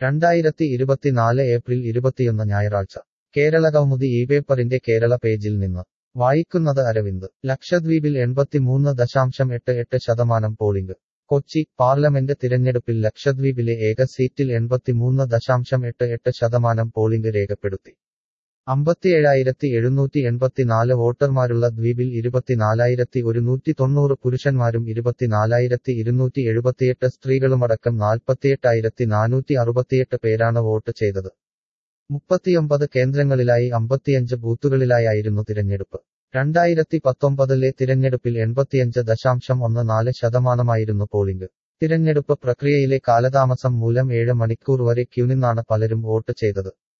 രണ്ടായിരത്തി ഇരുപത്തിനാല് ഏപ്രിൽ ഇരുപത്തിയൊന്ന് ഞായറാഴ്ച കേരള കൗമുദി ഈ പേപ്പറിന്റെ കേരള പേജിൽ നിന്ന് വായിക്കുന്നത് അരവിന്ദ് ലക്ഷദ്വീപിൽ എൺപത്തിമൂന്ന് ദശാംശം എട്ട് എട്ട് ശതമാനം പോളിംഗ് കൊച്ചി പാർലമെന്റ് തിരഞ്ഞെടുപ്പിൽ ലക്ഷദ്വീപിലെ ഏക സീറ്റിൽ എൺപത്തിമൂന്ന് ദശാംശം എട്ട് എട്ട് ശതമാനം പോളിംഗ് രേഖപ്പെടുത്തി അമ്പത്തിയേഴായിരത്തി എഴുന്നൂറ്റി എൺപത്തിനാല് വോട്ടർമാരുള്ള ദ്വീപിൽ ഇരുപത്തിനാലായിരത്തി ഒരുന്നൂറ്റി തൊണ്ണൂറ് പുരുഷന്മാരും ഇരുപത്തിനാലായിരത്തി ഇരുന്നൂറ്റി എഴുപത്തിയെട്ട് സ്ത്രീകളുമടക്കം നാൽപ്പത്തിയെട്ടായിരത്തി നാനൂറ്റി അറുപത്തിയെട്ട് പേരാണ് വോട്ട് ചെയ്തത് മുപ്പത്തിയൊമ്പത് കേന്ദ്രങ്ങളിലായി അമ്പത്തിയഞ്ച് ബൂത്തുകളിലായായിരുന്നു തിരഞ്ഞെടുപ്പ് രണ്ടായിരത്തി പത്തൊമ്പതിലെ തിരഞ്ഞെടുപ്പിൽ എൺപത്തിയഞ്ച് ദശാംശം ഒന്ന് നാല് ശതമാനമായിരുന്നു പോളിംഗ് തിരഞ്ഞെടുപ്പ് പ്രക്രിയയിലെ കാലതാമസം മൂലം ഏഴ് മണിക്കൂർ വരെ ക്യൂനിന്നാണ് പലരും വോട്ട് ചെയ്തത്